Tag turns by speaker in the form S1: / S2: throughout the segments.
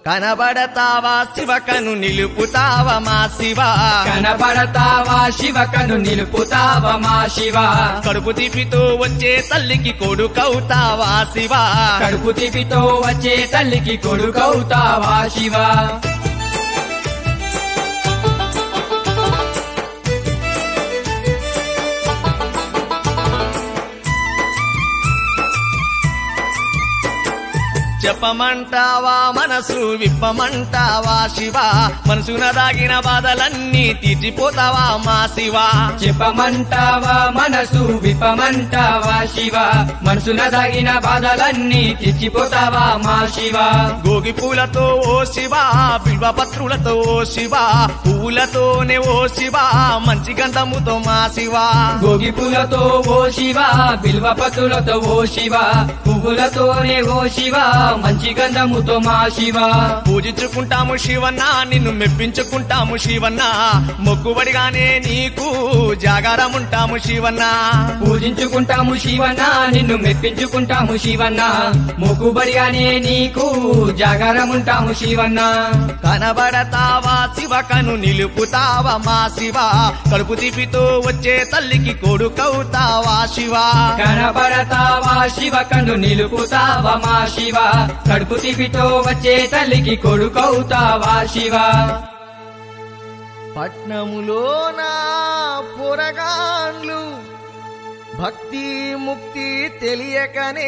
S1: కనబడతావా శివకను నిలుపుతావా మా శివ
S2: కనబడతావా శివకను నిలుపుతావా మా శివ
S1: కడుపు తిప్పితో వచ్చే తల్లికి కొడుకవుతావా శివ
S2: కడుపు తిపితో వచ్చే తల్లికి కొడుకవుతావా శివ
S1: చెప్పమంటావా మనసు విప్పమంటావా శివ మనసున దాగిన బాధలన్నీ తీర్చిపోతావా మా శివ
S2: చెప్పమంటావా మనసు విప్పమంటావా శివ మనసున దాగిన బాధలన్నీ తెచ్చిపోతావా మా శివ
S1: గోగి పూలతో ఓ శివ బిల్వ పత్రులతో ఓ శివ పువ్వులతోనే ఓ శివ మంచి గంధముతో మా శివ
S2: గోగి పూలతో ఓ శివ బిల్వ పత్రులతో ఓ శివ పువ్వులతోనే ఓ శివ మంచి గంధముతో మా శివ
S1: పూజించుకుంటాము శివన్న నిన్ను మెప్పించుకుంటాము శివన్న మొక్కుబడిగానే నీకు జాగారముంటాము శివన్న
S2: పూజించుకుంటాము శివన్న నిన్ను మెప్పించుకుంటాము శివన్న మొక్కుబడిగానే నీకు జాగారముంటాము శివన్న
S1: కనబడతావా శివకను నిలుపుతావా మా శివ కడుపు తిప్పితో వచ్చే తల్లికి కొడుకవుతావా శివ
S2: కనబడతావా శివ కన్ను నిలుపుతావా మా శివ కడుపు తిపితో వచ్చే తల్లికి కొడుకవుతావా శివ
S1: పట్నములో నా పొరగాండ్లు భక్తి ముక్తి తెలియకనే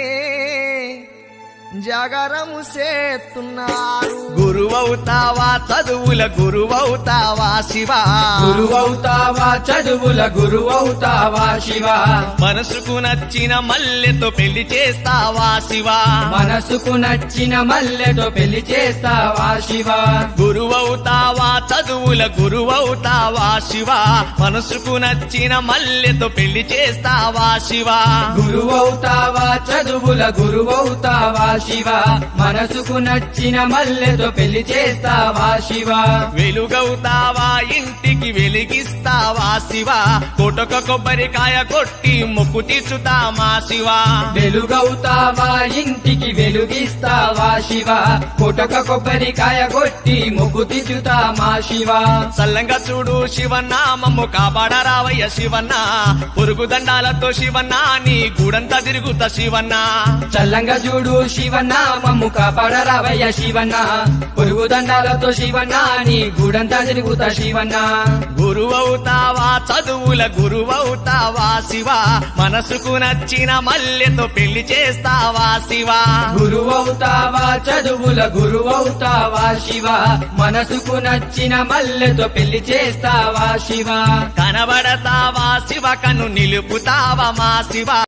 S1: జాగరము చేస్తున్నారు గురువవుతావా చదువుల గురువవుతావా శివ
S2: గురువవుతావా చదువుల గురువవుతావా శివ
S1: మనసుకు నచ్చిన మల్లెతో పెళ్లి చేస్తావా శివ
S2: మనసుకు నచ్చిన మల్లెతో పెళ్లి చేస్తావా శివ
S1: గురువవుతావా చదువుల గురువవుతావా శివ మనసుకు నచ్చిన మల్లెతో పెళ్లి చేస్తావా శివ
S2: గురువవుతావా చదువుల గురువవుతావా శివ మనసుకు నచ్చిన మల్లెతో పెళ్లి చేస్తావా శివ
S1: వెలుగవుతావా ఇంటికి వెలిగిస్తావా శివ కోటొక కొబ్బరికాయ కొట్టి మొక్కు తీర్చుతామా శివ
S2: వెలుగవుతావా ఇంటికి వెలుగిస్తావా శివ కొటక కొబ్బరికాయ కొట్టి మొగ్గు తిచ్చుతామా శివ
S1: సల్లంగా చూడు శివనామము కాపాడరావయ్య శివన్న పొరుగు దండాలతో శివన్న నీ గూడంతా తిరుగుతా శివన్న
S2: చల్లంగా చూడు శివన్న మమ్ము కాపాడరావయ్య శివన్న పొరుగు దండాలతో శివన్న నీ గూడంతా తిరుగుతా శివన్న
S1: గురువవుతావా చదువుల గురువవుతావా శివ మనసుకు నచ్చిన మల్లెతో పెళ్లి చేస్తావా శివ
S2: గురువవుతావా చదువుల గురువవుతావా శివ మనసుకు నచ్చిన మల్లెతో పెళ్లి చేస్తావా శివ
S1: కనబడతావా శివ కన్ను నిలుపుతావా మా శివ